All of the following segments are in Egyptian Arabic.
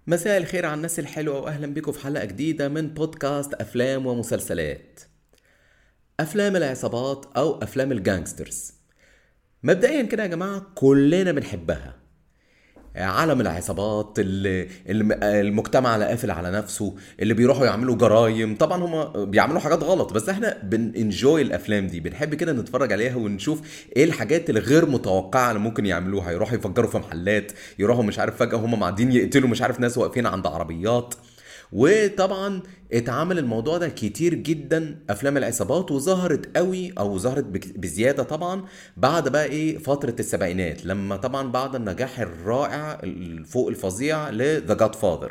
مساء الخير على الناس الحلوة وأهلا بكم في حلقة جديدة من بودكاست أفلام ومسلسلات أفلام العصابات أو أفلام الجانجسترز مبدئيا كده يا جماعة كلنا بنحبها عالم العصابات اللي اللي المجتمع اللي قافل على نفسه اللي بيروحوا يعملوا جرايم طبعا هم بيعملوا حاجات غلط بس احنا بننجوي الافلام دي بنحب كده نتفرج عليها ونشوف ايه الحاجات الغير متوقعه اللي ممكن يعملوها يروحوا يفجروا في محلات يروحوا مش عارف فجاه هم معدين يقتلوا مش عارف ناس واقفين عند عربيات وطبعا اتعمل الموضوع ده كتير جدا افلام العصابات وظهرت قوي او ظهرت بك- بزياده طبعا بعد بقى ايه فتره السبعينات لما طبعا بعد النجاح الرائع فوق الفظيع لذا جاد فاذر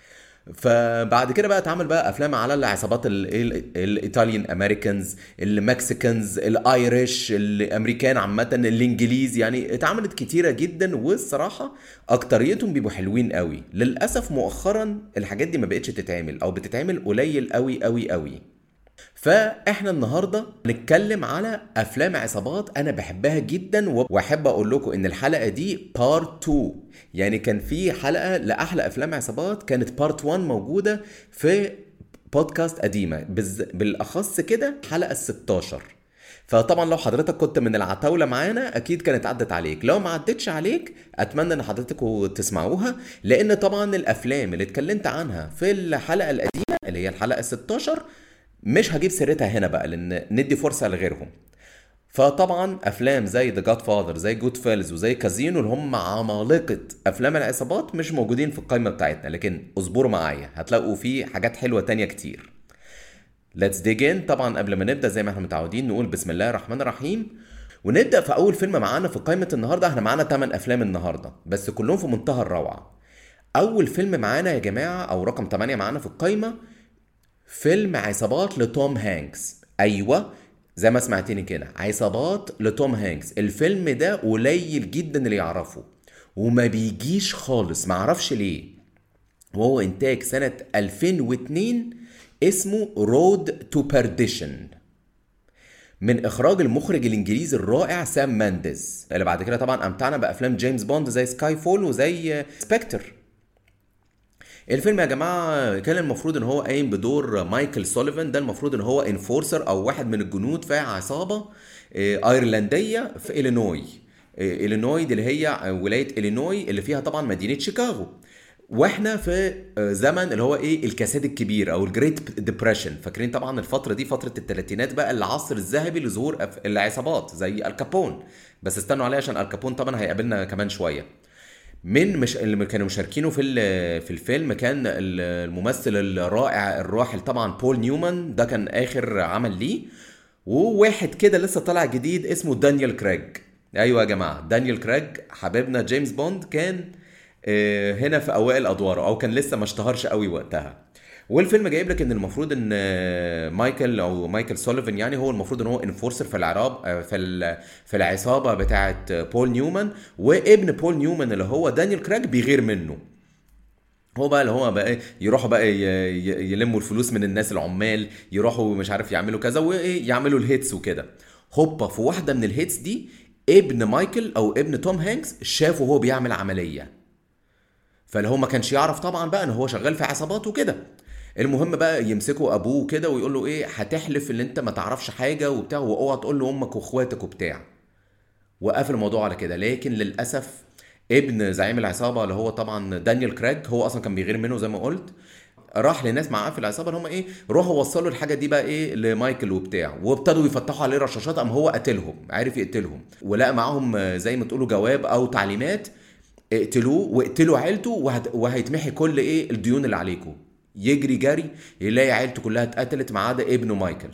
فبعد كده بقى اتعمل بقى افلام على العصابات ال- ال- الايطاليان امريكانز المكسيكانز الايرش الامريكان عامه الانجليز يعني اتعملت كتيره جدا والصراحه اكتريتهم بيبقوا حلوين قوي للاسف مؤخرا الحاجات دي ما بقتش تتعمل او بتتعمل قليل قوي قوي قوي فاحنا النهارده نتكلم على افلام عصابات انا بحبها جدا و- واحب اقول لكم ان الحلقه دي بارت 2 يعني كان في حلقه لاحلى افلام عصابات كانت بارت 1 موجوده في بودكاست قديمه بز... بالاخص كده حلقه ال 16 فطبعا لو حضرتك كنت من العتاوله معانا اكيد كانت عدت عليك لو ما عدتش عليك اتمنى ان حضرتك تسمعوها لان طبعا الافلام اللي اتكلمت عنها في الحلقه القديمه اللي هي الحلقه 16 مش هجيب سيرتها هنا بقى لان ندي فرصه لغيرهم فطبعا افلام زي ذا جاد فاذر زي جود فيلز وزي كازينو اللي هم عمالقه افلام العصابات مش موجودين في القائمه بتاعتنا لكن اصبروا معايا هتلاقوا فيه حاجات حلوه تانية كتير ليتس ديج طبعا قبل ما نبدا زي ما احنا متعودين نقول بسم الله الرحمن الرحيم ونبدا في اول فيلم معانا في قائمه النهارده احنا معانا 8 افلام النهارده بس كلهم في منتهى الروعه اول فيلم معانا يا جماعه او رقم 8 معانا في القائمه فيلم عصابات لتوم هانكس ايوه زي ما سمعتني كده عصابات لتوم هانكس الفيلم ده قليل جدا اللي يعرفه وما بيجيش خالص معرفش ليه وهو انتاج سنة 2002 اسمه رود تو بيرديشن من اخراج المخرج الانجليزي الرائع سام مانديز اللي بعد كده طبعا امتعنا بافلام جيمس بوند زي سكاي فول وزي سبكتر الفيلم يا جماعه كان المفروض ان هو قايم بدور مايكل سوليفان ده المفروض ان هو انفورسر او واحد من الجنود في عصابه آه، ايرلنديه في الينوي آه، الينوي دي اللي هي ولايه الينوي اللي فيها طبعا مدينه شيكاغو واحنا في آه، زمن اللي هو ايه الكساد الكبير او الجريت ديبريشن فاكرين طبعا الفتره دي فتره الثلاثينات بقى العصر الذهبي لظهور أف- العصابات زي الكابون بس استنوا عليا عشان الكابون طبعا هيقابلنا كمان شويه من مش اللي كانوا مشاركينه في ال- في الفيلم كان ال- الممثل الرائع الراحل طبعا بول نيومان ده كان اخر عمل ليه وواحد كده لسه طالع جديد اسمه دانيال كريج ايوه يا جماعه دانيال كريج حبيبنا جيمس بوند كان آه، هنا في اوائل ادواره او كان لسه ما اشتهرش قوي وقتها والفيلم جايب لك ان المفروض ان آه، مايكل او مايكل سوليفان يعني هو المفروض ان هو انفورسر في العراب آه، في ال- في العصابه بتاعه آه، بول نيومان وابن بول نيومان اللي هو دانيال كراج بيغير منه هو بقى اللي هو بقى إيه، يروحوا بقى ي- ي- يلموا الفلوس من الناس العمال يروحوا مش عارف يعملوا كذا ويعملوا الهيتس وكده هوبا في واحده من الهيتس دي ابن مايكل او ابن توم هانكس شافه وهو بيعمل عمليه فاللي هو ما كانش يعرف طبعا بقى ان هو شغال في عصابات وكده المهم بقى يمسكوا ابوه كده ويقول له ايه هتحلف ان انت ما تعرفش حاجه وبتاع واوعى تقول له امك واخواتك وبتاع وقفل الموضوع على كده لكن للاسف ابن زعيم العصابه اللي هو طبعا دانيال كراج هو اصلا كان بيغير منه زي ما قلت راح لناس معاه في العصابه اللي هم ايه روحوا وصلوا الحاجه دي بقى ايه لمايكل وبتاع وابتدوا يفتحوا عليه رشاشات قام هو قتلهم عارف يقتلهم ولقى معاهم آه، زي ما تقولوا جواب او تعليمات اقتلوه واقتلوا عيلته وهت... وهيتمحي كل ايه الديون اللي عليكم يجري جري يلاقي عيلته كلها اتقتلت ما عدا ابنه مايكل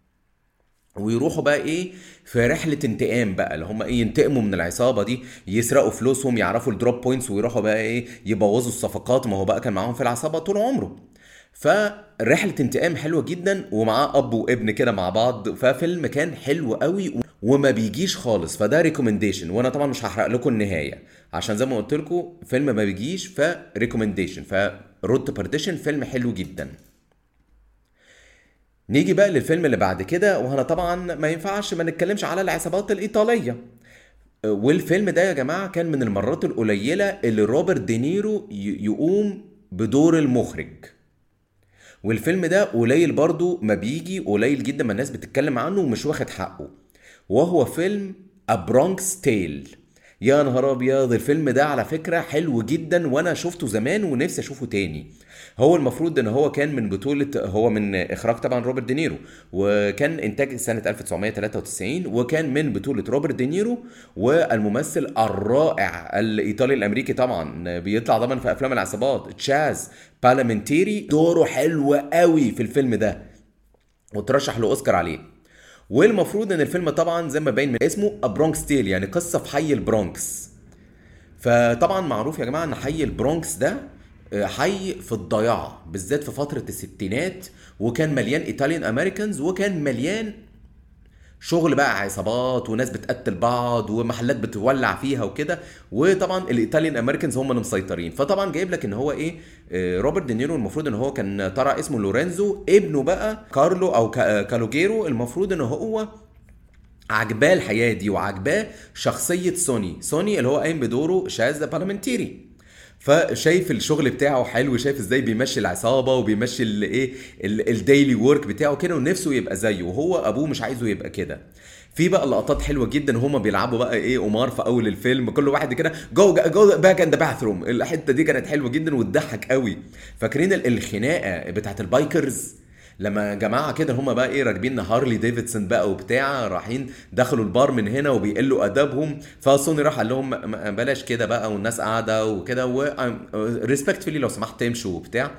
ويروحوا بقى ايه في رحله انتقام بقى اللي هم ايه ينتقموا من العصابه دي يسرقوا فلوسهم يعرفوا الدروب بوينتس ويروحوا بقى ايه يبوظوا الصفقات ما هو بقى كان معاهم في العصابه طول عمره فرحله انتقام حلوه جدا ومعاه اب وابن كده مع بعض ففيلم كان حلو قوي وما بيجيش خالص فده ريكومنديشن وانا طبعا مش هحرق لكم النهايه عشان زي ما قلت لكم فيلم ما بيجيش فريكومنديشن فرود تو بارتيشن فيلم حلو جدا نيجي بقى للفيلم اللي بعد كده وهنا طبعا ما ينفعش ما نتكلمش على العصابات الايطاليه والفيلم ده يا جماعه كان من المرات القليله اللي روبرت دينيرو ي- يقوم بدور المخرج والفيلم ده قليل برضو ما بيجي قليل جدا ما الناس بتتكلم عنه ومش واخد حقه وهو فيلم A Bronx Tale يا نهار ابيض الفيلم ده على فكره حلو جدا وانا شفته زمان ونفسي اشوفه تاني هو المفروض ان هو كان من بطوله هو من اخراج طبعا روبرت دينيرو وكان انتاج سنه 1993 وكان من بطوله روبرت دينيرو والممثل الرائع الايطالي الامريكي طبعا بيطلع طبعا في افلام العصابات تشاز بالامنتيري دوره حلو قوي في الفيلم ده وترشح لاوسكار عليه والمفروض ان الفيلم طبعا زي ما باين من اسمه برونكس تيل يعني قصه في حي البرونكس فطبعا معروف يا جماعه ان حي البرونكس ده آه، حي في الضياع بالذات في فتره الستينات وكان مليان ايطاليان امريكانز وكان مليان شغل بقى عصابات وناس بتقتل بعض ومحلات بتولع فيها وكده وطبعا الايطاليان امريكانز هم اللي مسيطرين فطبعا جايب لك ان هو ايه آه، روبرت دينيرو المفروض ان هو كان طلع اسمه لورينزو ابنه بقى كارلو او كا- كالوجيرو المفروض ان هو عجباه الحياه دي وعجباه شخصيه سوني سوني اللي هو قايم بدوره شاذ بارلمنتيري فشايف الشغل بتاعه حلو شايف ازاي بيمشي العصابه وبيمشي الايه الديلي ورك بتاعه كده ونفسه يبقى زيه وهو ابوه مش عايزه يبقى كده في بقى لقطات حلوه جدا هما بيلعبوا بقى ايه قمار في اول الفيلم كل واحد كده جو جو باك اند باثروم الحته دي كانت حلوه جدا وتضحك قوي فاكرين ال- الخناقه بتاعت البايكرز لما جماعه كده هم بقى ايه راكبين هارلي ديفيدسون بقى وبتاع رايحين دخلوا البار من هنا وبيقلوا ادابهم فسوني راح قال لهم م- م- بلاش كده بقى والناس قاعده وكده وريسبكتفلي لو سمحت تمشوا وبتاع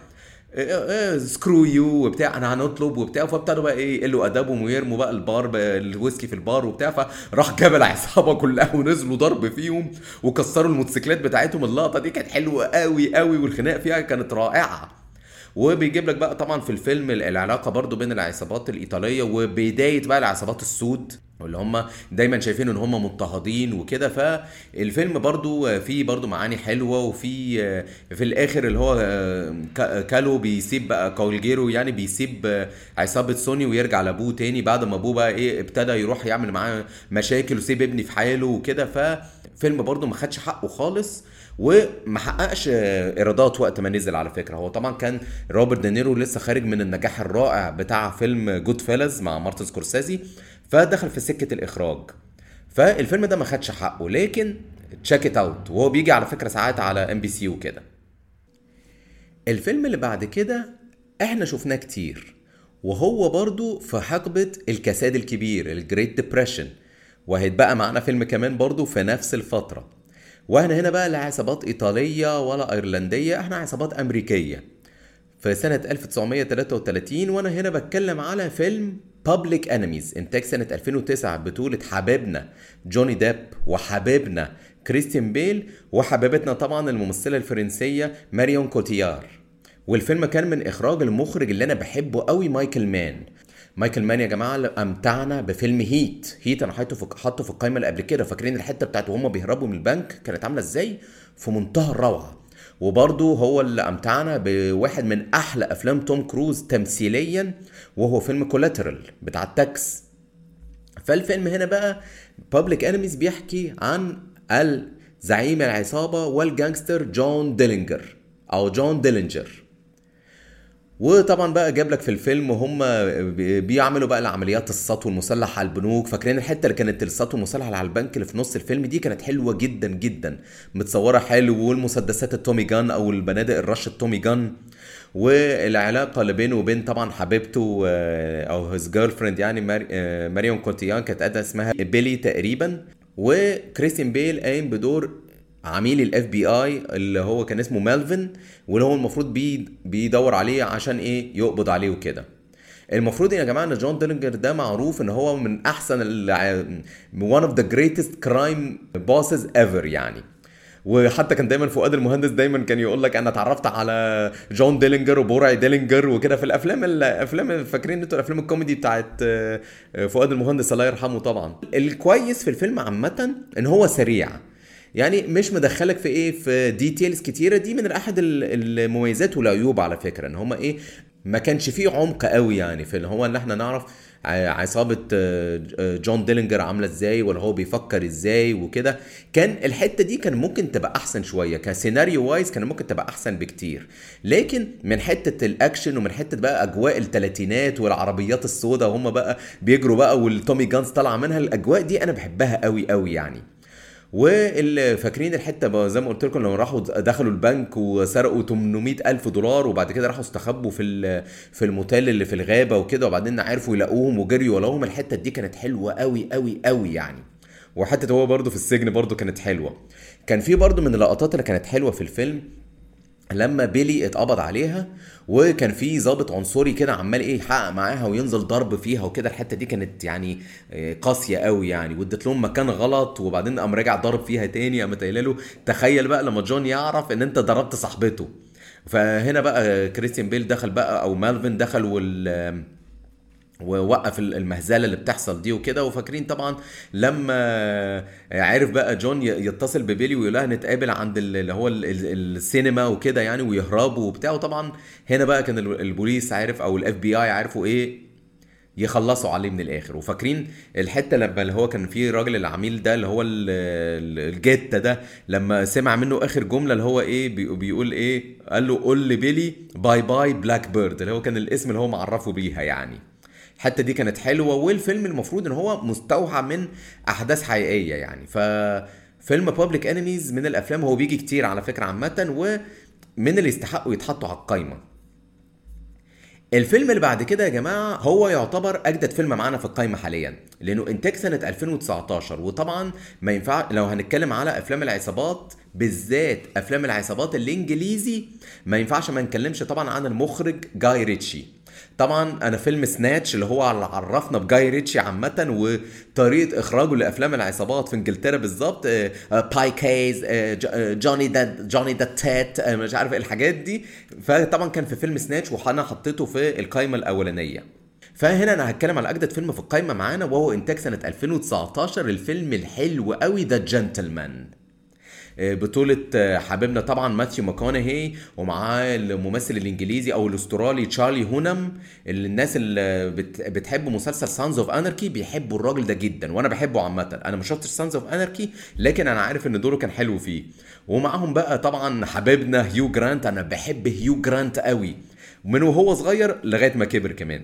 سكرو يو وبتاع انا هنطلب وبتاع فابتدوا بقى ايه يقلوا ادابهم ويرموا بقى البار ب- الويسكي في البار وبتاع فراح جاب العصابه كلها ونزلوا ضرب فيهم وكسروا الموتوسيكلات بتاعتهم اللقطه دي كانت حلوه قوي قوي والخناق فيها كانت رائعه وبيجيب لك بقى طبعا في الفيلم العلاقه برضو بين العصابات الايطاليه وبدايه بقى العصابات السود واللي هم دايما شايفين ان هم مضطهدين وكده فالفيلم برضو فيه برضو معاني حلوه وفي في الاخر اللي هو كا- كالو بيسيب بقى كولجيرو يعني بيسيب عصابه سوني ويرجع لابوه تاني بعد ما ابوه بقى ايه ابتدى يروح يعمل معاه مشاكل وسيب ابني في حاله وكده ففيلم برضو ما خدش حقه خالص وما حققش ايرادات وقت ما نزل على فكره هو طبعا كان روبرت دينيرو لسه خارج من النجاح الرائع بتاع فيلم جود فيلز مع مارتن سكورسيزي فدخل في سكه الاخراج فالفيلم ده ما خدش حقه لكن تشيك ات اوت وهو بيجي على فكره ساعات على ام بي سي وكده الفيلم اللي بعد كده احنا شفناه كتير وهو برضو في حقبة الكساد الكبير الجريت ديبريشن وهيتبقى معانا فيلم كمان برضو في نفس الفترة واحنا هنا بقى لا عصابات ايطالية ولا ايرلندية احنا عصابات امريكية في سنة 1933 وانا هنا بتكلم على فيلم Public Enemies انتاج سنة 2009 بطولة حبيبنا جوني ديب وحبيبنا كريستيان بيل وحبيبتنا طبعا الممثلة الفرنسية ماريون كوتيار والفيلم كان من اخراج المخرج اللي انا بحبه قوي مايكل مان مايكل مان يا جماعه اللي امتعنا بفيلم هيت هيت انا حاطه في حاطه في القائمه اللي قبل كده فاكرين الحته بتاعته وهم بيهربوا من البنك كانت عامله ازاي في منتهى الروعه وبرضه هو اللي امتعنا بواحد من احلى افلام توم كروز تمثيليا وهو فيلم كولاترال بتاع التاكس فالفيلم هنا بقى بابليك انيميز بيحكي عن الزعيم العصابه والجانجستر جون ديلينجر او جون ديلينجر وطبعا بقى جاب لك في الفيلم هم بيعملوا بقى العمليات السطو المسلح على البنوك فاكرين الحته اللي كانت السطو المسلح على البنك اللي في نص الفيلم دي كانت حلوه جدا جدا متصوره حلو والمسدسات التومي جان او البنادق الرش التومي جان والعلاقه اللي بينه وبين طبعا حبيبته آه، او هيز جيرل فريند يعني ماري- آه، ماريون كوتيان كانت قاعده اسمها بيلي تقريبا وكريستيان بيل قايم بدور عميل الاف بي اي اللي هو كان اسمه مالفن واللي هو المفروض بي بيدور عليه عشان ايه يقبض عليه وكده المفروض يا جماعه ان جون ديلينجر ده معروف ان هو من احسن one of the greatest crime bosses ever يعني وحتى كان دايما فؤاد المهندس دايما كان يقول لك انا اتعرفت على جون ديلينجر وبورعي ديلينجر وكده في الافلام الافلام فاكرين انتوا الافلام الكوميدي بتاعت آه، آه، فؤاد المهندس الله يرحمه طبعا الكويس في الفيلم عامه ان هو سريع يعني مش مدخلك في ايه في ديتيلز كتيره دي من احد ال- المميزات والعيوب على فكره ان هما ايه ما كانش فيه عمق قوي يعني في اللي هو ان احنا نعرف عصابه آه، آه، جون ديلينجر عامله ازاي ولا هو بيفكر ازاي وكده كان الحته دي كان ممكن تبقى احسن شويه كسيناريو وايز كان ممكن تبقى احسن بكتير لكن من حته الاكشن ومن حته بقى اجواء الثلاثينات والعربيات السوداء وهم بقى بيجروا بقى والتومي جانز طالعه منها الاجواء دي انا بحبها قوي قوي يعني واللي فاكرين الحته زي ما قلت لكم لما راحوا دخلوا البنك وسرقوا 800 الف دولار وبعد كده راحوا استخبوا في في الموتيل اللي في الغابه وكده وبعدين عرفوا يلاقوهم وجريوا ولاهم الحته دي كانت حلوه قوي قوي قوي يعني وحته هو برده في السجن برده كانت حلوه كان في برده من اللقطات اللي كانت حلوه في الفيلم لما بيلي اتقبض عليها وكان في ضابط عنصري كده عمال ايه يحقق معاها وينزل ضرب فيها وكده الحته دي كانت يعني آه، قاسيه قوي يعني وادت لهم مكان غلط وبعدين قام راجع ضرب فيها تاني قامت قايله له تخيل بقى لما جون يعرف ان انت ضربت صاحبته فهنا بقى كريستيان بيل دخل بقى او مالفن دخل وال ووقف المهزله اللي بتحصل دي وكده وفاكرين طبعا لما عرف بقى جون يتصل ببيلي ويقول لها نتقابل عند اللي هو السينما وكده يعني ويهربوا وبتاع وطبعا هنا بقى كان البوليس عارف او الاف بي اي عارفوا ايه يخلصوا عليه من الاخر وفاكرين الحته لما اللي هو كان فيه الراجل العميل ده اللي هو الجته ده لما سمع منه اخر جمله اللي هو ايه بيقول ايه قال له قول لبيلي باي باي بلاك بيرد اللي هو كان الاسم اللي هو معرفه بيها يعني الحته دي كانت حلوه والفيلم المفروض ان هو مستوحى من احداث حقيقيه يعني ف فيلم بابليك انيميز من الافلام هو بيجي كتير على فكره عامه ومن اللي يستحقوا يتحطوا على القايمه الفيلم اللي بعد كده يا جماعه هو يعتبر اجدد فيلم معانا في القايمه حاليا لانه انتاج سنه 2019 وطبعا ما ينفع لو هنتكلم على افلام العصابات بالذات افلام العصابات الانجليزي ما ينفعش ما نتكلمش طبعا عن المخرج جاي ريتشي طبعا انا فيلم سناتش اللي هو اللي عرفنا بجاي ريتشي عامه وطريقه اخراجه لافلام العصابات في انجلترا بالظبط باي كيز جوني دا جوني دا تات مش عارف ايه الحاجات دي فطبعا كان في فيلم سناتش وانا حطيته في القائمه الاولانيه فهنا انا هتكلم على اجدد فيلم في القائمه معانا وهو انتاج سنه 2019 الفيلم الحلو قوي ذا جنتلمان آه، بطولة آه، حبيبنا طبعا ماثيو ماكونهي ومعاه الممثل الانجليزي او الاسترالي تشارلي هونم اللي الناس اللي بتحب مسلسل سانز اوف اناركي بيحبوا الراجل ده جدا وانا بحبه عامة انا ما شفتش سانز اوف اناركي لكن انا عارف ان دوره كان حلو فيه ومعاهم بقى طبعا حبيبنا هيو جرانت انا بحب هيو جرانت قوي من وهو صغير لغايه ما كبر كمان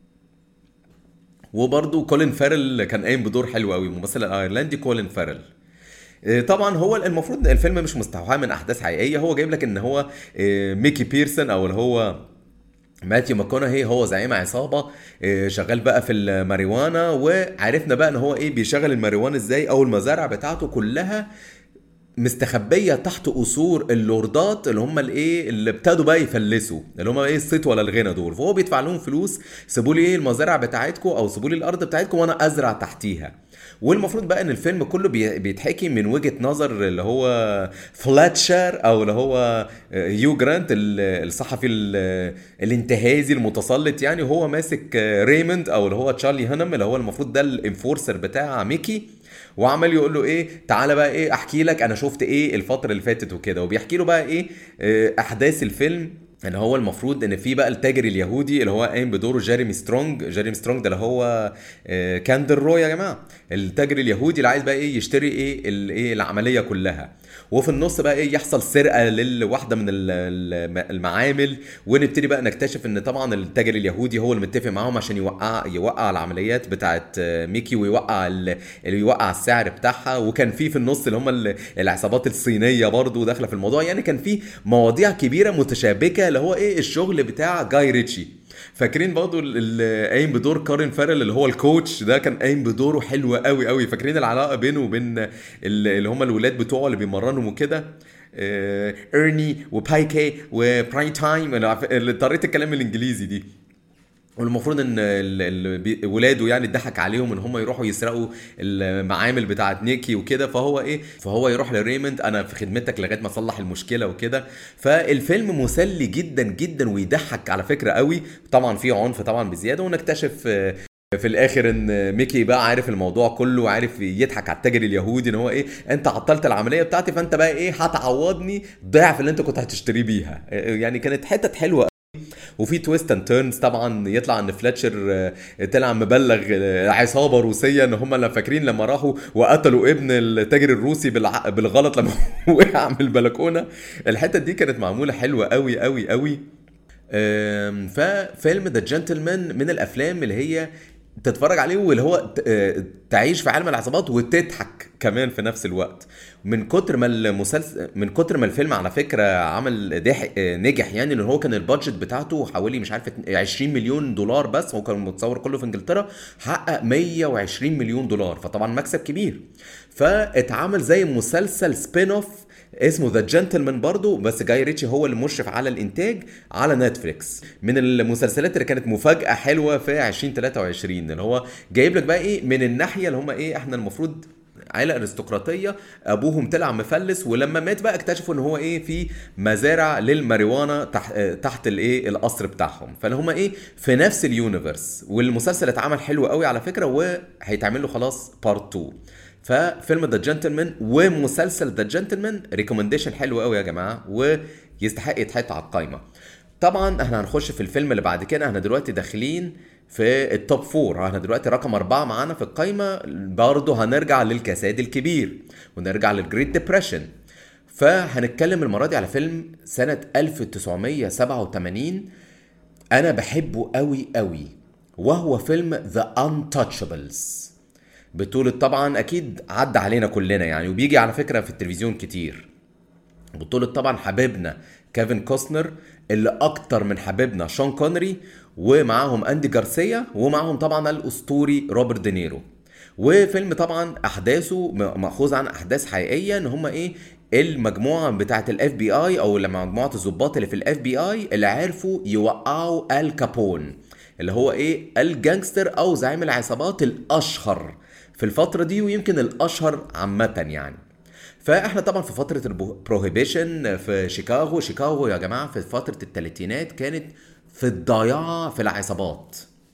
وبرضه كولين فارل كان قايم بدور حلو قوي الممثل الايرلندي كولين فارل آه، طبعا هو المفروض الفيلم مش مستوحى من احداث حقيقيه هو جايب لك ان هو آه، ميكي بيرسون او اللي هو ماتيو ماكونهي هو زعيم عصابه آه، شغال بقى في الماريوانا وعرفنا بقى ان هو ايه بيشغل الماريوانا ازاي او المزارع بتاعته كلها مستخبيه تحت قصور اللوردات اللي هم الايه اللي ابتدوا بقى يفلسوا اللي هم ايه الصيت ولا الغنى دول فهو بيدفع لهم فلوس سيبوا لي ايه المزارع بتاعتكم او سيبوا لي الارض بتاعتكم وانا ازرع تحتيها والمفروض بقى ان الفيلم كله بيتحكي من وجهه نظر اللي هو فلاتشر او اللي هو هيو جرانت الصحفي الانتهازي المتسلط يعني وهو ماسك ريموند او اللي هو تشارلي هانم اللي هو المفروض ده الانفورسر بتاع ميكي وعمال يقول له ايه تعالى بقى ايه احكي لك انا شفت ايه الفتره اللي فاتت وكده وبيحكي له بقى ايه آه، احداث الفيلم ان هو المفروض ان في بقى التاجر اليهودي اللي هو قايم بدوره جيريمي سترونج جيريمي سترونج ده اللي هو آه، كاندر رو يا جماعه التاجر اليهودي اللي عايز بقى ايه يشتري ايه الايه العمليه كلها وفي النص بقى ايه يحصل سرقه لواحده من المعامل ونبتدي بقى نكتشف ان طبعا التاجر اليهودي هو اللي متفق معاهم عشان يوقع يوقع العمليات بتاعت ميكي ويوقع اللي يوقع السعر بتاعها وكان في في النص اللي هم العصابات الصينيه برضو داخله في الموضوع يعني كان في مواضيع كبيره متشابكه اللي هو ايه الشغل بتاع جاي ريتشي فاكرين برضه اللي قايم بدور كارين فارل اللي هو الكوتش ده كان قايم بدوره حلو قوي قوي فاكرين العلاقه بينه وبين اللي هم الولاد بتوعه اللي بيمرنهم وكده ايرني وبايكي وبراي تايم طريقه الكلام الانجليزي دي والمفروض ان ولاده يعني اتضحك عليهم ان هم يروحوا يسرقوا المعامل بتاعه نيكي وكده فهو ايه فهو يروح لريموند انا في خدمتك لغايه ما اصلح المشكله وكده فالفيلم مسلي جدا جدا ويضحك على فكره قوي طبعا في عنف طبعا بزياده ونكتشف في الاخر ان ميكي بقى عارف الموضوع كله وعارف يضحك على التاجر اليهودي ان هو ايه انت عطلت العمليه بتاعتي فانت بقى ايه هتعوضني ضعف اللي انت كنت هتشتريه بيها يعني كانت حتت حلوه وفي تويست اند تيرنز طبعا يطلع ان فلاتشر آه، طلع مبلغ آه، عصابه روسيه ان هم اللي فاكرين لما راحوا وقتلوا ابن التاجر الروسي بالع... بالغلط لما وقع من البلكونه الحته دي كانت معموله حلوه قوي قوي قوي آم، ففيلم ذا جنتلمان من الافلام اللي هي تتفرج عليه واللي هو ت- آه، تعيش في عالم العصابات وتضحك كمان في نفس الوقت من كتر ما المسلسل من كتر ما الفيلم على فكره عمل ضحك آه، نجح يعني ان هو كان البادجت بتاعته حوالي مش عارف 20 مليون دولار بس هو كان متصور كله في انجلترا حقق 120 مليون دولار فطبعا مكسب كبير فاتعمل زي مسلسل سبين اوف اسمه ذا جنتلمان برضو بس جاي ريتشي هو اللي مشرف على الانتاج على نتفليكس من المسلسلات اللي كانت مفاجاه حلوه في 2023 اللي هو جايب لك بقى ايه من الناحيه اللي هم ايه احنا المفروض عائله ارستقراطيه ابوهم طلع مفلس ولما مات بقى اكتشفوا ان هو ايه في مزارع للماريوانا تحت تحت الايه القصر بتاعهم فاللي هم ايه في نفس اليونيفرس والمسلسل اتعمل حلو قوي على فكره وهيتعمل له خلاص بارت 2 ففيلم ذا جنتلمان ومسلسل ذا جنتلمان ريكومنديشن حلو قوي يا جماعه ويستحق يتحط على القايمه طبعا احنا هنخش في الفيلم اللي بعد كده احنا دلوقتي داخلين في التوب فور احنا دلوقتي رقم أربعة معانا في القايمة برضه هنرجع للكساد الكبير ونرجع للجريت ديبريشن فهنتكلم المرة دي على فيلم سنة 1987 أنا بحبه قوي قوي وهو فيلم ذا Untouchables بطولة طبعا أكيد عدى علينا كلنا يعني وبيجي على فكرة في التلفزيون كتير بطولة طبعا حبيبنا كيفن كوستنر اللي أكتر من حبيبنا شون كونري ومعاهم أندي جارسيا ومعاهم طبعا الأسطوري روبرت دينيرو وفيلم طبعا أحداثه م- مأخوذ عن أحداث حقيقية إن هما إيه المجموعة بتاعة الاف بي اي او لما مجموعة الضباط اللي في الاف بي اي اللي عرفوا يوقعوا ال كابون اللي هو ايه الجانجستر او زعيم العصابات الاشهر في الفترة دي ويمكن الاشهر عامة يعني فاحنا طبعا في فتره البروهيبيشن في شيكاغو شيكاغو يا جماعه في فتره الثلاثينات كانت في الضياع في العصابات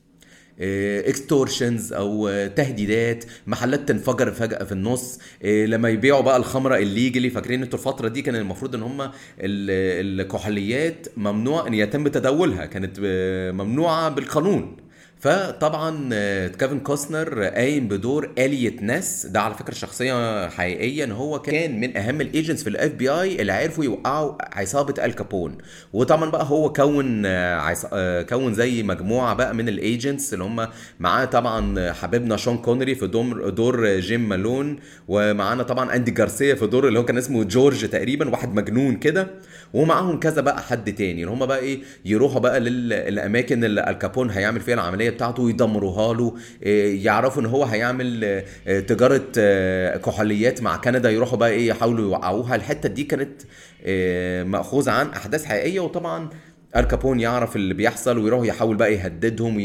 اكستورشنز او آه، تهديدات محلات تنفجر فجاه في النص آه، لما يبيعوا بقى الخمره الليجلي فاكرين انتوا الفتره دي كان المفروض ان هم الكحوليات ممنوع ان يتم تداولها كانت آه، ممنوعه بالقانون فطبعا آه، كيفن كوستنر قايم بدور اليت ناس ده على فكره شخصيه حقيقيه ان هو كان من اهم الايجنتس في الاف بي اي اللي عرفوا يوقعوا عصابه الكابون وطبعا بقى هو كون آه، عص... آه، كون زي مجموعه بقى من الايجنتس اللي هم معاه طبعا حبيبنا شون كونري في دور دور جيم مالون ومعانا طبعا اندي جارسيا في دور اللي هو كان اسمه جورج تقريبا واحد مجنون كده ومعاهم كذا بقى حد تاني اللي هم بقى ايه يروحوا بقى للاماكن اللي الكابون هيعمل فيها العمليه بتاعته ويدمروها له إيه، يعرفوا ان هو هيعمل آه، آه، تجاره آه، كحوليات مع كندا يروحوا بقى ايه يحاولوا يوقعوها الحته دي كانت آه، مأخوذه عن احداث حقيقيه وطبعا الكابون يعرف اللي بيحصل ويروح يحاول بقى يهددهم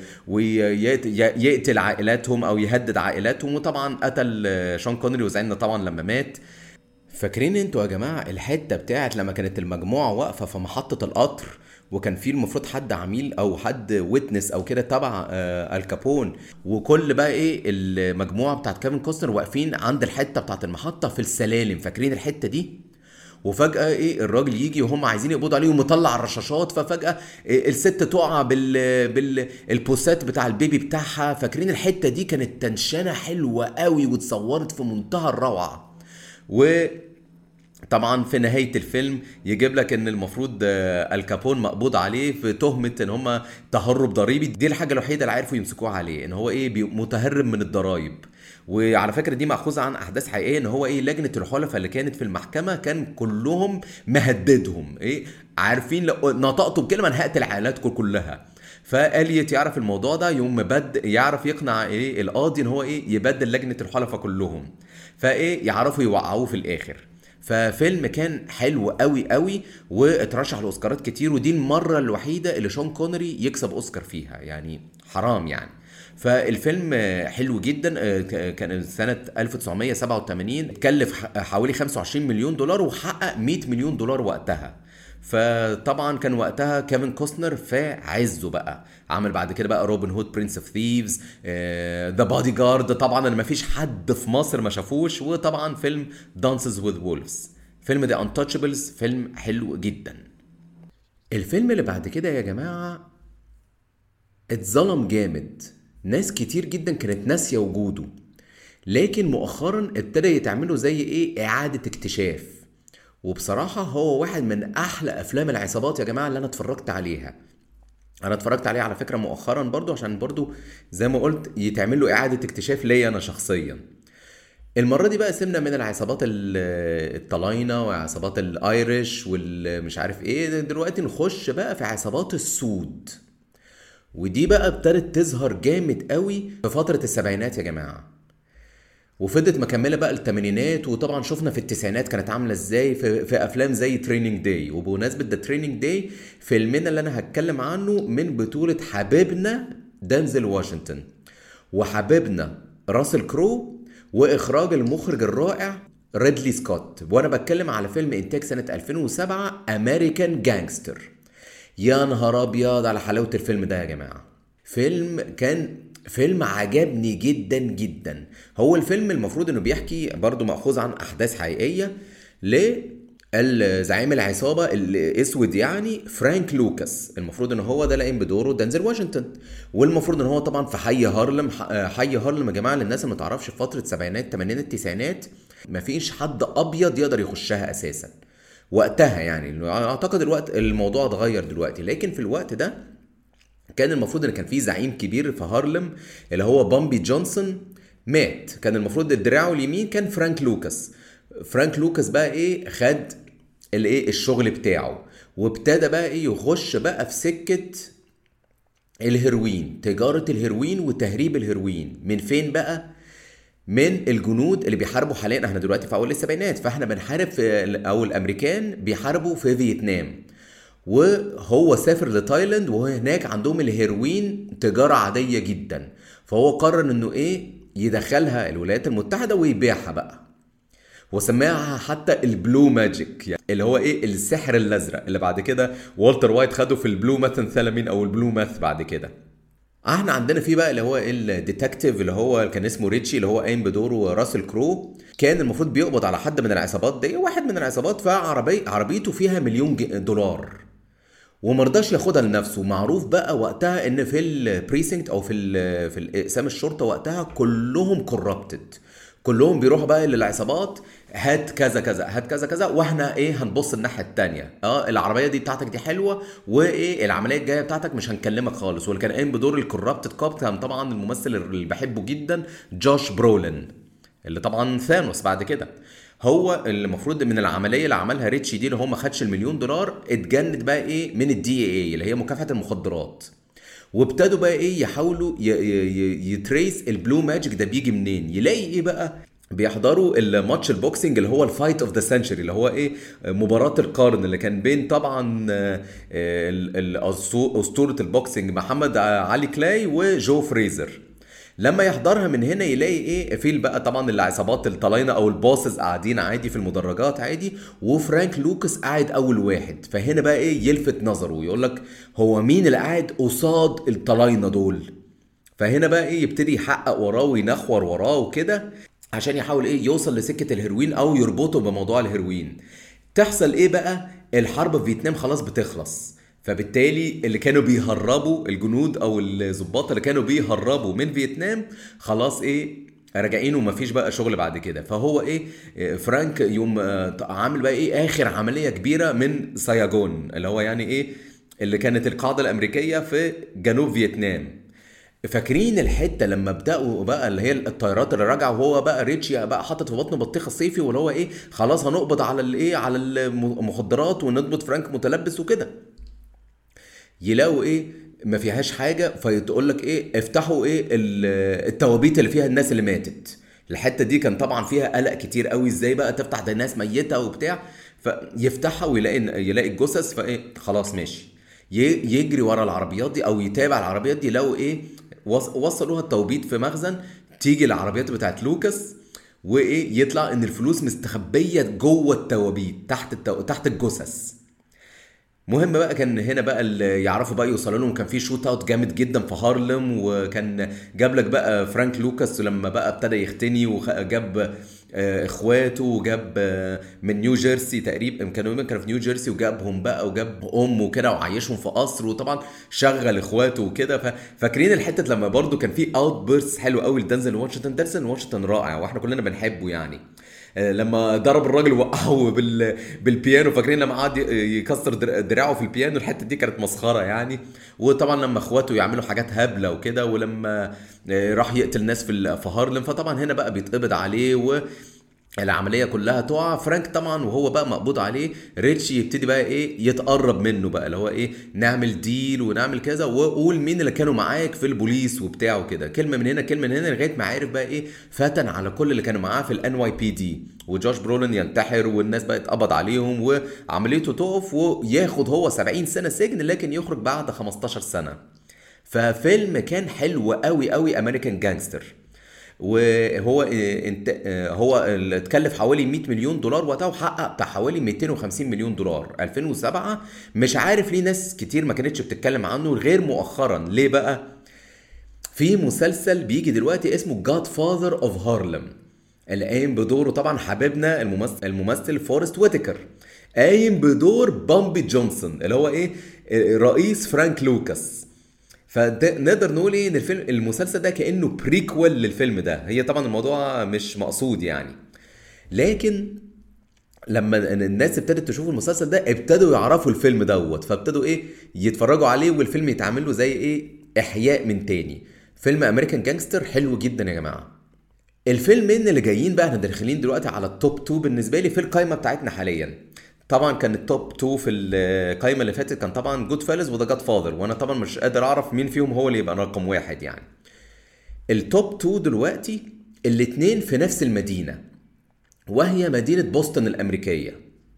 ويقتل عائلاتهم او يهدد عائلاتهم وطبعا قتل آه، شون كونري وزعلنا طبعا لما مات فاكرين انتوا يا جماعه الحته بتاعت لما كانت المجموعه واقفه في محطه القطر وكان في المفروض حد عميل او حد ويتنس او كده تبع آه الكابون وكل بقى ايه المجموعه بتاعت كيفن كوستنر واقفين عند الحته بتاعت المحطه في السلالم فاكرين الحته دي وفجأة ايه الراجل يجي وهم عايزين يقبضوا عليه ومطلع الرشاشات ففجأة إيه الست تقع بال بالبوسات بتاع البيبي بتاعها فاكرين الحتة دي كانت تنشنة حلوة قوي واتصورت في منتهى الروعة و طبعا في نهايه الفيلم يجيب لك ان المفروض آه، الكابون مقبوض عليه في تهمه ان هم تهرب ضريبي دي الحاجه الوحيده اللي عرفوا يمسكوه عليه ان هو ايه بي- متهرب من الضرايب وعلى فكره دي ماخوذه عن احداث حقيقيه ان هو ايه لجنه الحلفاء اللي كانت في المحكمه كان كلهم مهددهم ايه عارفين لو نطقتوا بكلمه انا هقتل عائلاتكم كلها فاليت يعرف الموضوع ده يوم مبد يعرف يقنع ايه القاضي ان هو ايه يبدل لجنه الحلفاء كلهم فايه يعرفوا يوقعوه في الاخر ففيلم كان حلو قوي قوي واترشح لاوسكارات كتير ودي المره الوحيده اللي شون كونري يكسب اوسكار فيها يعني حرام يعني فالفيلم آه، حلو جدا آه، ك- كان سنة 1987 كلف ح- حوالي 25 مليون دولار وحقق 100 مليون دولار وقتها فطبعا كان وقتها كيفن كوستنر في عزه بقى عمل بعد كده بقى روبن هود برنس اوف ثيفز ذا بادي جارد طبعا انا ما فيش حد في مصر ما شافوش وطبعا فيلم دانسز وذ وولفز فيلم ذا انتشبلز فيلم حلو جدا الفيلم اللي بعد كده يا جماعة اتظلم جامد ناس كتير جدا كانت ناسية وجوده لكن مؤخرا ابتدى يتعملوا زي ايه اعادة اكتشاف وبصراحة هو واحد من احلى افلام العصابات يا جماعة اللي انا اتفرجت عليها انا اتفرجت عليه على فكرة مؤخرا برضو عشان برضو زي ما قلت يتعمل له اعادة اكتشاف ليا انا شخصيا المرة دي بقى سيبنا من العصابات ال- الطلاينة وعصابات الايرش والمش عارف ايه دلوقتي نخش بقى في عصابات السود ودي بقى ابتدت تظهر جامد قوي في فترة السبعينات يا جماعة وفضلت مكملة بقى الثمانينات وطبعا شفنا في التسعينات كانت عاملة ازاي في, في افلام زي تريننج داي وبمناسبة ده تريننج داي فيلمنا اللي انا هتكلم عنه من بطولة حبيبنا دانزل واشنطن وحبيبنا راسل كرو واخراج المخرج الرائع ريدلي سكوت وانا بتكلم على فيلم انتاج سنة 2007 امريكان جانجستر يا نهار ابيض على حلاوة الفيلم ده يا جماعة فيلم كان فيلم عجبني جدا جدا هو الفيلم المفروض انه بيحكي برضو مأخوذ عن احداث حقيقية لزعيم العصابة الاسود يعني فرانك لوكاس المفروض ان هو ده لاقين بدوره دانزل واشنطن والمفروض ان هو طبعا في حي هارلم حي هارلم يا جماعة للناس اللي ما تعرفش في فترة السبعينات الثمانينات التسعينات مفيش حد ابيض يقدر يخشها اساسا وقتها يعني اعتقد الوقت الموضوع اتغير دلوقتي لكن في الوقت ده كان المفروض ان كان في زعيم كبير في هارلم اللي هو بامبي جونسون مات كان المفروض دراعه اليمين كان فرانك لوكاس فرانك لوكاس بقى ايه خد الايه الشغل بتاعه وابتدى بقى ايه يخش بقى في سكه الهيروين تجاره الهيروين وتهريب الهيروين من فين بقى من الجنود اللي بيحاربوا حاليا احنا دلوقتي في اول السبعينات فاحنا بنحارب في او الامريكان بيحاربوا في فيتنام وهو سافر لتايلاند وهو هناك عندهم الهيروين تجارة عادية جدا فهو قرر انه ايه يدخلها الولايات المتحدة ويبيعها بقى وسماها حتى البلو ماجيك يعني اللي هو ايه السحر الازرق اللي بعد كده والتر وايت خده في البلو ماثنثالامين او البلو ماث بعد كده احنا عندنا في بقى اللي هو الديتكتيف اللي هو كان اسمه ريتشي اللي هو قايم بدوره راسل كرو كان المفروض بيقبض على حد من العصابات دي واحد من العصابات فعربي عربيته فيها مليون دولار ومرضاش ياخدها لنفسه معروف بقى وقتها ان في البريسنكت او في ال في اقسام الشرطه وقتها كلهم كوربتد كلهم بيروحوا بقى للعصابات هات كذا كذا هات كذا كذا واحنا ايه هنبص الناحيه التانية اه العربيه دي بتاعتك دي حلوه وايه العمليه الجايه بتاعتك مش هنكلمك خالص واللي كان قايم بدور الكوربتد كوب كان طبعا الممثل اللي بحبه جدا جوش برولين اللي طبعا ثانوس بعد كده هو اللي المفروض من العمليه اللي عملها ريتشي دي اللي هو ما خدش المليون دولار اتجند بقى ايه من الدي اي اللي هي مكافحه المخدرات وابتدوا بقى ايه يحاولوا يتريس البلو ماجيك ده بيجي منين يلاقي ايه بقى بيحضروا الماتش البوكسنج اللي هو الفايت اوف ذا سنشري اللي هو ايه مباراه القرن اللي كان بين طبعا اسطوره البوكسنج محمد علي كلاي وجو فريزر لما يحضرها من هنا يلاقي ايه في بقى طبعا العصابات الطلاينه او الباسز قاعدين عادي في المدرجات عادي وفرانك لوكاس قاعد اول واحد فهنا بقى ايه يلفت نظره يقول لك هو مين اللي قاعد قصاد الطلاينه دول فهنا بقى ايه يبتدي يحقق وراه وينخور وراه وكده عشان يحاول ايه يوصل لسكه الهيروين او يربطه بموضوع الهيروين تحصل ايه بقى الحرب في فيتنام خلاص بتخلص فبالتالي اللي كانوا بيهربوا الجنود او الظباط اللي كانوا بيهربوا من فيتنام خلاص ايه راجعين ومفيش بقى شغل بعد كده فهو ايه فرانك يوم عامل بقى ايه اخر عمليه كبيره من ساياجون اللي هو يعني ايه اللي كانت القاعده الامريكيه في جنوب فيتنام فاكرين الحته لما بداوا بقى اللي هي الطيارات اللي راجعه وهو بقى ريتشي بقى حاطط في بطنه بطيخه الصيفي واللي هو ايه خلاص هنقبض على الايه على المخدرات ونضبط فرانك متلبس وكده يلاقوا ايه ما فيهاش حاجه فيتقول لك ايه افتحوا ايه التوابيت اللي فيها الناس اللي ماتت الحته دي كان طبعا فيها قلق كتير قوي ازاي بقى تفتح ده ناس ميته وبتاع فيفتحها ويلاقي يلاقي الجثث فايه خلاص ماشي يجري ورا العربيات دي او يتابع العربيات دي لو ايه وصلوها التوبيت في مخزن تيجي العربيات بتاعت لوكاس وايه يطلع ان الفلوس مستخبيه جوه التوابيت تحت التو... تحت الجثث مهم بقى كان هنا بقى اللي يعرفوا بقى يوصلوا لهم كان في شوت اوت جامد جدا في هارلم وكان جاب لك بقى فرانك لوكاس لما بقى ابتدى يختني وجاب آه، اخواته وجاب آه، من نيو جيرسي تقريبا كانوا كانوا في نيو جيرسي وجابهم بقى وجاب امه وكده وعيشهم في قصر وطبعا شغل اخواته وكده فاكرين الحته لما برضو كان في اوت بيرست حلو قوي لدنزل واشنطن دنزل واشنطن رائع واحنا كلنا بنحبه يعني آه، لما ضرب الراجل وقعه بال... بالبيانو فاكرين لما قعد يكسر دراعه في البيانو الحته دي كانت مسخره يعني وطبعا لما اخواته يعملوا حاجات هبله وكده ولما آه، راح يقتل ناس في في هارلم فطبعا هنا بقى بيتقبض عليه و العمليه كلها تقع فرانك طبعا وهو بقى مقبوض عليه ريتشي يبتدي بقى ايه يتقرب منه بقى اللي هو ايه نعمل ديل ونعمل كذا وقول مين اللي كانوا معاك في البوليس وبتاع وكده كلمه من هنا كلمه من هنا لغايه ما عارف بقى ايه فتن على كل اللي كانوا معاه في الان واي بي دي وجوش برولن ينتحر والناس بقى اتقبض عليهم وعمليته تقف وياخد هو 70 سنه سجن لكن يخرج بعد 15 سنه ففيلم كان حلو قوي قوي امريكان جانجستر وهو انت هو اتكلف حوالي 100 مليون دولار وقتها وحقق بتاع حوالي 250 مليون دولار 2007 مش عارف ليه ناس كتير ما كانتش بتتكلم عنه غير مؤخرا ليه بقى في مسلسل بيجي دلوقتي اسمه جاد فاذر اوف هارلم اللي قايم بدوره طبعا حبيبنا الممثل الممثل فورست ويتكر قايم بدور بامبي جونسون اللي هو ايه رئيس فرانك لوكاس فنقدر نقول ايه ان الفيلم المسلسل ده كانه بريكوال للفيلم ده هي طبعا الموضوع مش مقصود يعني لكن لما الناس ابتدت تشوف المسلسل ده ابتدوا يعرفوا الفيلم دوت فابتدوا ايه يتفرجوا عليه والفيلم يتعمل له زي ايه احياء من تاني فيلم امريكان جانجستر حلو جدا يا جماعه الفيلمين اللي جايين بقى احنا داخلين دلوقتي على التوب 2 بالنسبه لي في القائمه بتاعتنا حاليا طبعا كان التوب 2 في القائمه اللي فاتت كان طبعا جود فيلز وذا جاد فاذر وانا طبعا مش قادر اعرف مين فيهم هو اللي يبقى رقم واحد يعني التوب 2 دلوقتي الاثنين في نفس المدينه وهي مدينه بوسطن الامريكيه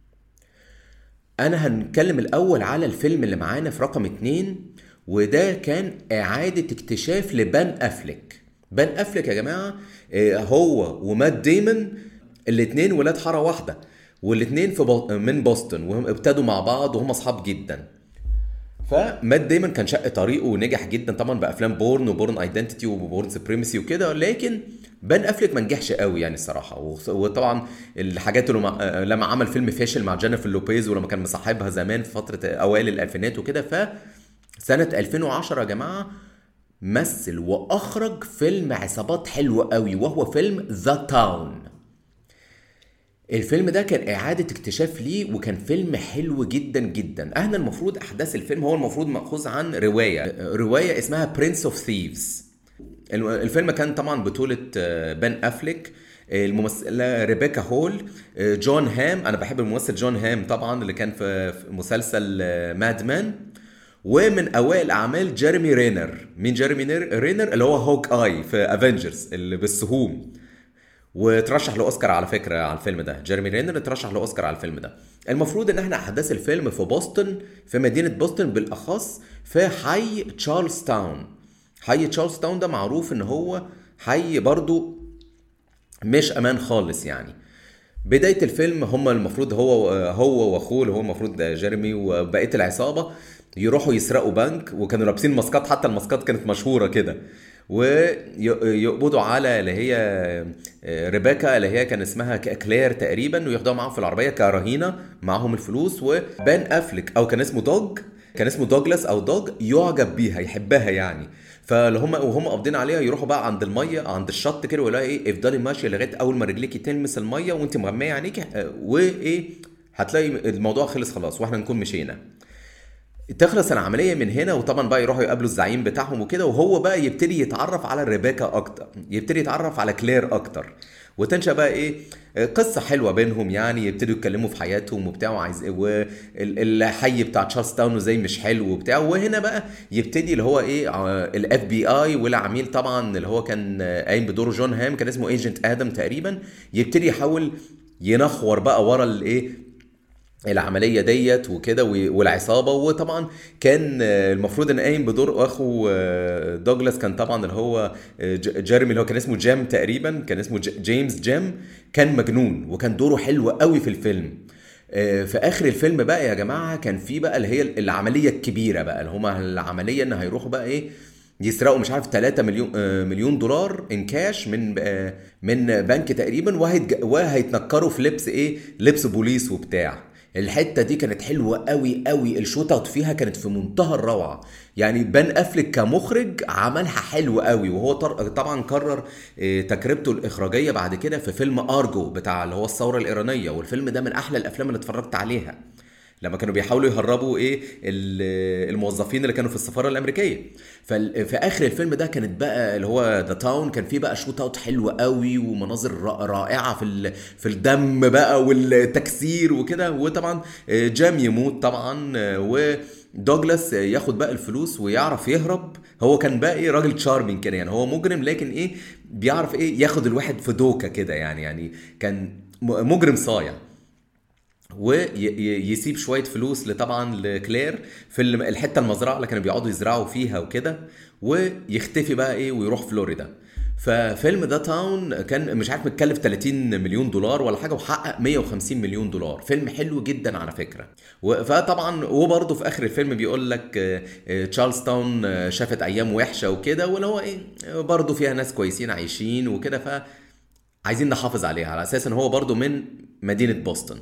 انا هنتكلم الاول على الفيلم اللي معانا في رقم اتنين وده كان اعاده اكتشاف لبان افلك بان افلك يا جماعه آه، هو ومات ديمون الاثنين ولاد حاره واحده والاثنين في بو... من بوسطن وهم ابتدوا مع بعض وهم اصحاب جدا فمات دايما كان شق طريقه ونجح جدا طبعا بافلام بورن وبورن ايدنتيتي وبورن سبريمسي وكده لكن بان افليك ما نجحش قوي يعني الصراحه وطبعا الحاجات اللي لما عمل فيلم فاشل مع جينيفر لوبيز ولما كان مصاحبها زمان في فتره اوائل الالفينات وكده ف سنه 2010 يا جماعه مثل واخرج فيلم عصابات حلو قوي وهو فيلم ذا تاون الفيلم ده كان إعادة اكتشاف ليه وكان فيلم حلو جدا جدا احنا المفروض أحداث الفيلم هو المفروض مأخوذ عن رواية رواية اسمها برنس اوف ثيفز الفيلم كان طبعا بطولة بن أفليك الممثلة ريبيكا هول جون هام أنا بحب الممثل جون هام طبعا اللي كان في مسلسل ماد مان ومن اوائل اعمال جيرمي رينر مين جيرمي رينر اللي هو هوك اي في افنجرز اللي بالسهوم وترشح لاوسكار على فكره على الفيلم ده جيرمي رينر ترشح لاوسكار على الفيلم ده المفروض ان احنا احداث الفيلم في بوسطن في مدينه بوسطن بالاخص في حي تشارلز تاون حي تشارلز تاون ده معروف ان هو حي برضو مش امان خالص يعني بدايه الفيلم هم المفروض هو هو واخوه اللي هو المفروض جيرمي وبقيه العصابه يروحوا يسرقوا بنك وكانوا لابسين ماسكات حتى الماسكات كانت مشهوره كده ويقبضوا على اللي هي آه، ريبيكا اللي هي كان اسمها كلير تقريبا وياخدوها معاهم في العربيه كرهينه معاهم الفلوس وبان افلك او كان اسمه دوج كان اسمه دوجلاس او دوج يعجب بيها يحبها يعني فاللي هم وهم قابضين عليها يروحوا بقى عند الميه عند الشط كده ويلاقي ايه افضلي ماشيه لغايه اول ما رجليكي تلمس الميه وانت مغميه عينيكي آه، وايه هتلاقي الموضوع خلص خلاص واحنا نكون مشينا تخلص العمليه من هنا وطبعا بقى يروحوا يقابلوا الزعيم بتاعهم وكده وهو بقى يبتدي يتعرف على ريبيكا اكتر يبتدي يتعرف على كلير اكتر وتنشا بقى ايه قصه حلوه بينهم يعني يبتدوا يتكلموا في حياتهم وبتاع وعايز والحي بتاع تشارلز تاون زي مش حلو وبتاع وهنا بقى يبتدي اللي هو ايه الاف بي اي والعميل طبعا اللي هو كان قايم بدور جون هام كان اسمه ايجنت ادم تقريبا يبتدي يحاول ينخور بقى ورا الايه العمليه ديت وكده والعصابه وطبعا كان المفروض ان قايم بدور اخو آه، دوجلاس كان طبعا اللي هو آه، جيرمي اللي هو كان اسمه جيم تقريبا كان اسمه جيمس جيم كان مجنون وكان دوره حلو قوي في الفيلم آه، في اخر الفيلم بقى يا جماعه كان في بقى اللي هي العمليه الكبيره بقى اللي هما العمليه ان هيروحوا بقى ايه يسرقوا مش عارف 3 مليون آه، مليون دولار ان كاش من آه، من بنك تقريبا وهيتج- وهيتنكروا في لبس ايه لبس بوليس وبتاع الحته دي كانت حلوه قوي قوي الشوت اوت فيها كانت في منتهى الروعه يعني بان افلك كمخرج عملها حلو قوي وهو طر- طبعا كرر آه، تجربته الاخراجيه بعد كده في فيلم ارجو بتاع اللي هو الثوره الايرانيه والفيلم ده من احلى الافلام اللي اتفرجت عليها لما كانوا بيحاولوا يهربوا ايه ال- الموظفين اللي كانوا في السفاره الامريكيه ففي اخر الفيلم ده كانت بقى اللي هو ذا تاون كان فيه بقى شوت اوت حلوه قوي ومناظر را- رائعه في ال- في الدم بقى والتكسير وكده وطبعا آه، جام يموت طبعا آه، ودوجلاس ياخد بقى الفلوس ويعرف يهرب هو كان بقى ايه راجل تشارمينج كده يعني هو مجرم لكن ايه بيعرف ايه ياخد الواحد في دوكه كده يعني يعني كان م- مجرم صايع ويسيب شويه فلوس طبعا لكلير في الم- الحته المزرعه اللي كانوا بيقعدوا يزرعوا فيها وكده ويختفي بقى ايه ويروح فلوريدا ففيلم ذا تاون كان مش عارف متكلف 30 مليون دولار ولا حاجه وحقق 150 مليون دولار فيلم حلو جدا على فكره و- فطبعا وبرضه في اخر الفيلم بيقول لك آه، آه، تشارلز تاون آه، شافت ايام وحشه وكده واللي هو ايه آه، برضه فيها ناس كويسين عايشين وكده ف عايزين نحافظ عليها على اساس ان هو برضه من مدينه بوسطن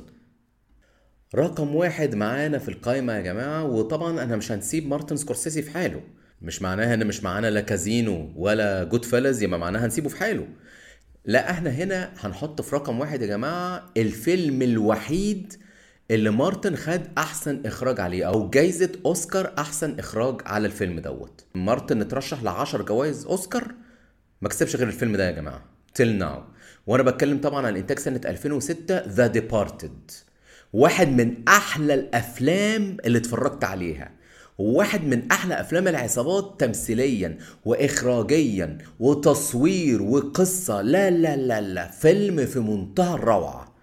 رقم واحد معانا في القايمة يا جماعة وطبعا انا مش هنسيب مارتن سكورسيزي في حاله مش معناها ان مش معانا لا كازينو ولا جود فيلز يبقى معناها هنسيبه في حاله لا احنا هنا هنحط في رقم واحد يا جماعة الفيلم الوحيد اللي مارتن خد احسن اخراج عليه او جايزة اوسكار احسن اخراج على الفيلم دوت مارتن اترشح لعشر جوائز اوسكار ما كسبش غير الفيلم ده يا جماعه تيل ناو وانا بتكلم طبعا عن انتاج سنه 2006 ذا ديبارتد واحد من احلى الافلام اللي اتفرجت عليها وواحد من احلى افلام العصابات تمثيليا واخراجيا وتصوير وقصه لا لا لا لا فيلم في منتهى الروعه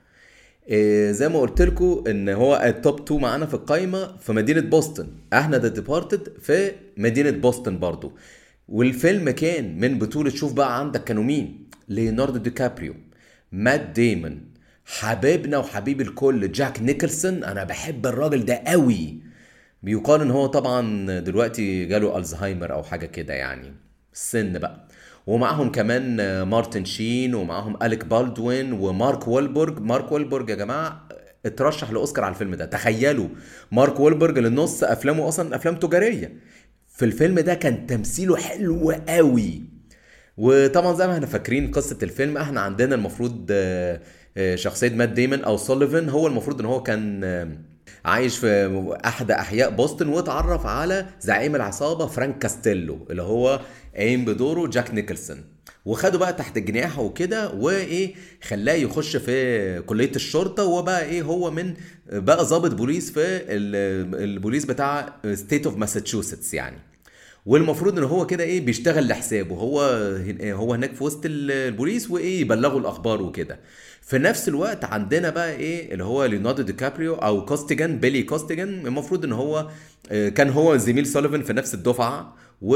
إيه زي ما قلت لكم ان هو التوب 2 معانا في القايمه في مدينه بوسطن احنا ذا ديبارتد في مدينه بوسطن برضو والفيلم كان من بطوله شوف بقى عندك كانوا مين ليوناردو دي كابريو مات ديمون حبيبنا وحبيب الكل جاك نيكلسون انا بحب الراجل ده قوي بيقال ان هو طبعا دلوقتي جاله الزهايمر او حاجه كده يعني السن بقى ومعهم كمان مارتن شين ومعهم اليك بالدوين ومارك وولبرج مارك وولبرج يا جماعه اترشح لاوسكار على الفيلم ده تخيلوا مارك وولبرج اللي نص افلامه اصلا افلام تجاريه في الفيلم ده كان تمثيله حلو قوي وطبعا زي ما احنا فاكرين قصه الفيلم احنا عندنا المفروض آه، آه، شخصيه مات ديمون او سوليفان هو المفروض ان هو كان آه، عايش في احد احياء بوسطن واتعرف على زعيم العصابه فرانك كاستيلو اللي هو قايم بدوره جاك نيكلسون وخده بقى تحت جناحه وكده وايه خلاه يخش في كليه الشرطه وبقى ايه هو من بقى ضابط بوليس في ال- البوليس بتاع ستيت اوف ماساتشوستس يعني والمفروض ان هو كده ايه بيشتغل لحسابه هو هو هناك في وسط ال- البوليس وايه يبلغوا الاخبار وكده في نفس الوقت عندنا بقى ايه اللي هو ليوناردو دي كابريو او كوستيجان بيلي كوستيجان المفروض ان هو آه، كان هو زميل سوليفان في نفس الدفعه و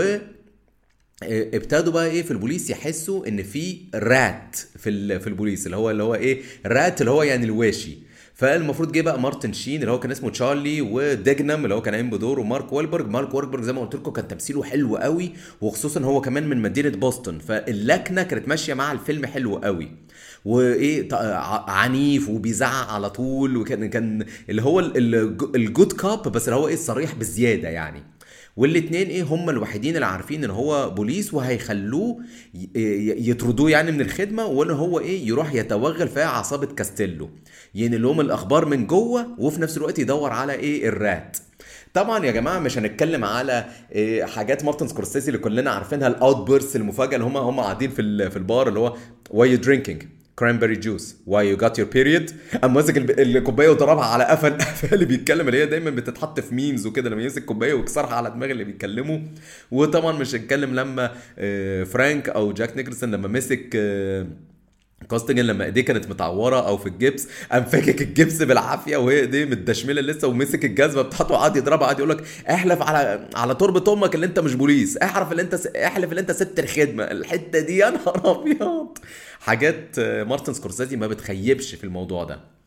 آه، ابتدوا بقى ايه في البوليس يحسوا ان في رات في ال- في البوليس اللي هو اللي هو ايه رات اللي هو يعني الواشي فالمفروض جه بقى مارتن شين اللي هو كان اسمه تشارلي وديجنام اللي هو كان قايم بدوره ومارك وولبرج مارك وولبرج زي ما قلت لكم كان تمثيله حلو قوي وخصوصا هو كمان من مدينه بوسطن فاللكنه كانت ماشيه مع الفيلم حلو قوي وايه ط- ع- عنيف وبيزعق على طول وكان كان اللي هو ال- ال- الجود كاب بس اللي هو ايه الصريح بزياده يعني والاتنين ايه هم الوحيدين اللي عارفين ان هو بوليس وهيخلوه ي- ي- يطردوه يعني من الخدمه وان هو ايه يروح يتوغل في عصابه كاستيلو ينقل لهم الاخبار من جوه وفي نفس الوقت يدور على ايه الرات طبعا يا جماعه مش هنتكلم على إيه، حاجات مارتن سكورسيزي اللي كلنا عارفينها الاوت بيرس المفاجاه اللي هم هم قاعدين في ال- في البار اللي هو واي يو درينكينج cranberry juice why you got your period قام ماسك الب- الكوبايه وضربها على قفا قفا اللي بيتكلم اللي هي دايما بتتحط في ميمز وكده لما يمسك كوبايه ويكسرها على دماغ اللي بيتكلموا وطبعا مش هنتكلم لما آه، فرانك او جاك نيكلسون لما مسك آه، كاستنجن لما ايديه كانت متعوره او في الجبس قام فاكك الجبس بالعافيه وهي ايديه متدشمله لسه ومسك الجزمه بتاعته وقعد يضربها قعد يقول لك احلف على على تربه امك اللي انت مش بوليس احرف اللي انت س... احلف اللي انت سبت الخدمه الحته دي يا نهار ابيض حاجات آه، مارتن سكورسيزي ما بتخيبش في الموضوع ده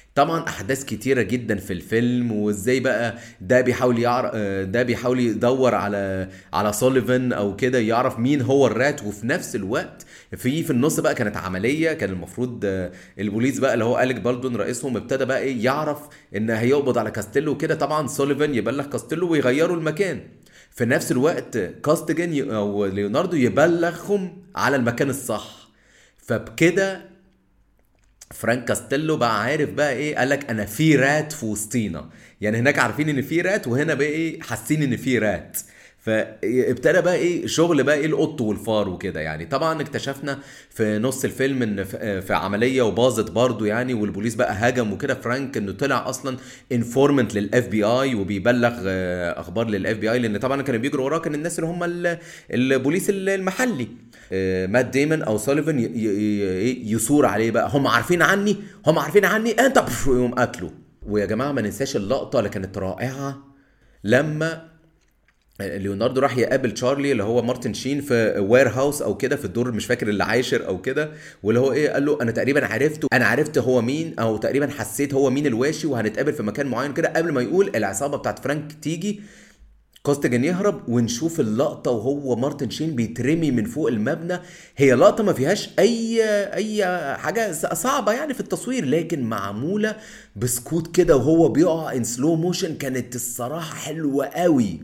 طبعا احداث كتيره جدا في الفيلم وازاي بقى ده بيحاول يعرف ده بيحاول يدور على على سوليفان او كده يعرف مين هو الرات وفي نفس الوقت في في النص بقى كانت عمليه كان المفروض آه، البوليس بقى اللي هو اليك بالدون رئيسهم ابتدى بقى ايه يعرف ان هيقبض على كاستيلو وكده طبعا سوليفان يبلغ كاستيلو ويغيروا المكان في نفس الوقت كاستجن ي- او ليوناردو يبلغهم على المكان الصح فبكده فرانك كاستيلو بقى عارف بقى ايه قال لك انا في رات في وسطينا يعني هناك عارفين ان في رات وهنا بقى ايه حاسين ان في رات فابتدى بقى ايه شغل بقى ايه القط والفار وكده يعني طبعا اكتشفنا في نص الفيلم ان في في عمليه وباظت برضو يعني والبوليس بقى هجم وكده فرانك انه طلع اصلا انفورمنت للاف بي اي وبيبلغ آه، اخبار للاف بي اي لان طبعا كانوا بيجروا وراه كان الناس اللي هم ال- البوليس المحلي آه، مات ديمون او سوليفان ي- ي- ي- يثور عليه بقى هم عارفين عني هم عارفين عني انت بف- يقوم قتله ويا جماعه ما ننساش اللقطه اللي كانت رائعه لما ليوناردو راح يقابل تشارلي اللي هو مارتن شين في وير هاوس او كده في الدور مش فاكر اللي عاشر او كده واللي هو ايه قال له انا تقريبا عرفته انا عرفت هو مين او تقريبا حسيت هو مين الواشي وهنتقابل في مكان معين كده قبل ما يقول العصابه بتاعت فرانك تيجي كوستجن يهرب ونشوف اللقطة وهو مارتن شين بيترمي من فوق المبنى هي لقطة ما فيهاش أي أي حاجة صعبة يعني في التصوير لكن معمولة بسكوت كده وهو بيقع ان سلو موشن كانت الصراحة حلوة قوي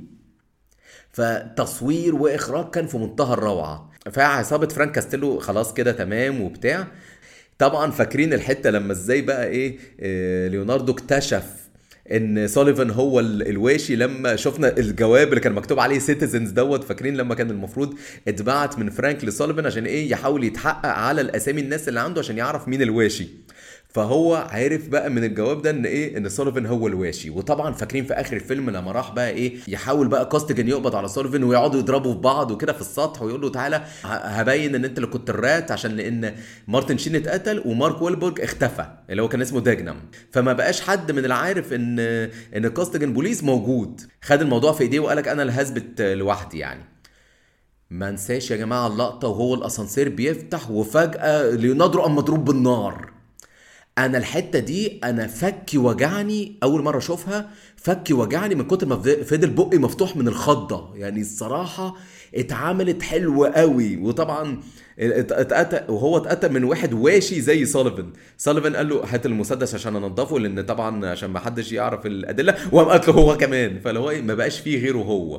فتصوير واخراج كان في منتهى الروعه فعصابه فرانك كاستيلو خلاص كده تمام وبتاع طبعا فاكرين الحته لما ازاي بقى ايه آه، ليوناردو اكتشف ان سوليفان هو ال- الواشي لما شفنا الجواب اللي كان مكتوب عليه سيتيزنز دوت فاكرين لما كان المفروض اتبعت من فرانك لسوليفان عشان ايه يحاول يتحقق على الاسامي الناس اللي عنده عشان يعرف مين الواشي فهو عارف بقى من الجواب ده ان ايه ان سوليفان هو الواشي وطبعا فاكرين في اخر الفيلم لما راح بقى ايه يحاول بقى كاستجن يقبض على سوليفان ويقعدوا يضربوا في بعض وكده في السطح ويقول له تعالى ه- هبين ان انت اللي كنت الرات عشان لان مارتن شين اتقتل ومارك ويلبورج اختفى اللي هو كان اسمه داجنم فما بقاش حد من العارف ان ان كاستجن بوليس موجود خد الموضوع في ايديه وقال لك انا اللي هثبت لوحدي يعني ما انساش يا جماعه اللقطه وهو الاسانسير بيفتح وفجاه ليوناردو قام مضروب بالنار انا الحته دي انا فكي وجعني اول مره اشوفها فكي وجعني من كتر ما فض- فضل بقي مفتوح من الخضه يعني الصراحه اتعملت حلوه قوي وطبعا ات- اتقتل وهو اتقتل من واحد واشي زي سوليفان سوليفان قال له هات المسدس عشان انضفه لان طبعا عشان ما حدش يعرف الادله وقام قتله هو كمان فاللي هو إيه، ما بقاش فيه غيره هو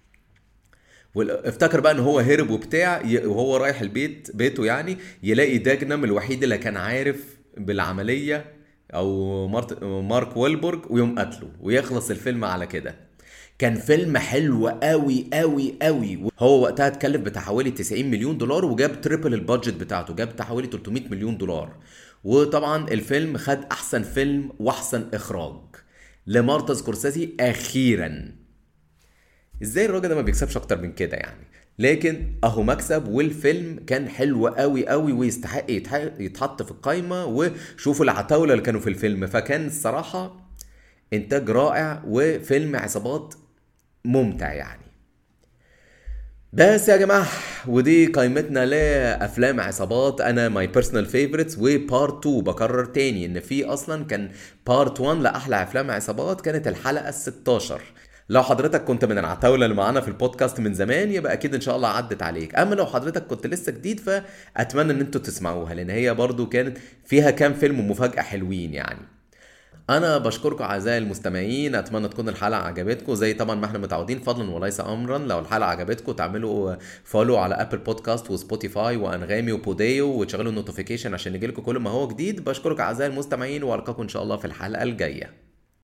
وافتكر بقى ان هو هرب وبتاع ي- وهو رايح البيت بيته يعني يلاقي داجنم الوحيد اللي كان عارف بالعمليه او مارت مارك ويلبورج ويقوم قتله ويخلص الفيلم على كده كان فيلم حلو قوي قوي قوي هو وقتها اتكلف بتاع حوالي 90 مليون دولار وجاب تريبل البادجت بتاعته جاب بتاع حوالي 300 مليون دولار وطبعا الفيلم خد احسن فيلم واحسن اخراج لمارتا سكورسيزي اخيرا ازاي الراجل ده ما بيكسبش اكتر من كده يعني لكن اهو مكسب والفيلم كان حلو قوي قوي ويستحق يتح- يتحط في القايمه وشوفوا العتاوله اللي كانوا في الفيلم فكان الصراحه انتاج رائع وفيلم عصابات ممتع يعني بس يا جماعه ودي قائمتنا لافلام عصابات انا ماي بيرسونال فيفورتس وبارت 2 بكرر تاني ان في اصلا كان بارت 1 لاحلى افلام عصابات كانت الحلقه ال 16 لو حضرتك كنت من العتاوله اللي معانا في البودكاست من زمان يبقى اكيد ان شاء الله عدت عليك اما لو حضرتك كنت لسه جديد فاتمنى ان انتوا تسمعوها لان هي برضو كانت فيها كام فيلم مفاجاه حلوين يعني انا بشكركم اعزائي المستمعين اتمنى تكون الحلقه عجبتكم زي طبعا ما احنا متعودين فضلا وليس امرا لو الحلقه عجبتكم تعملوا فولو على ابل بودكاست وسبوتيفاي وانغامي وبوديو وتشغلوا النوتيفيكيشن عشان يجيلكم كل ما هو جديد بشكرك اعزائي المستمعين والقاكم ان شاء الله في الحلقه الجايه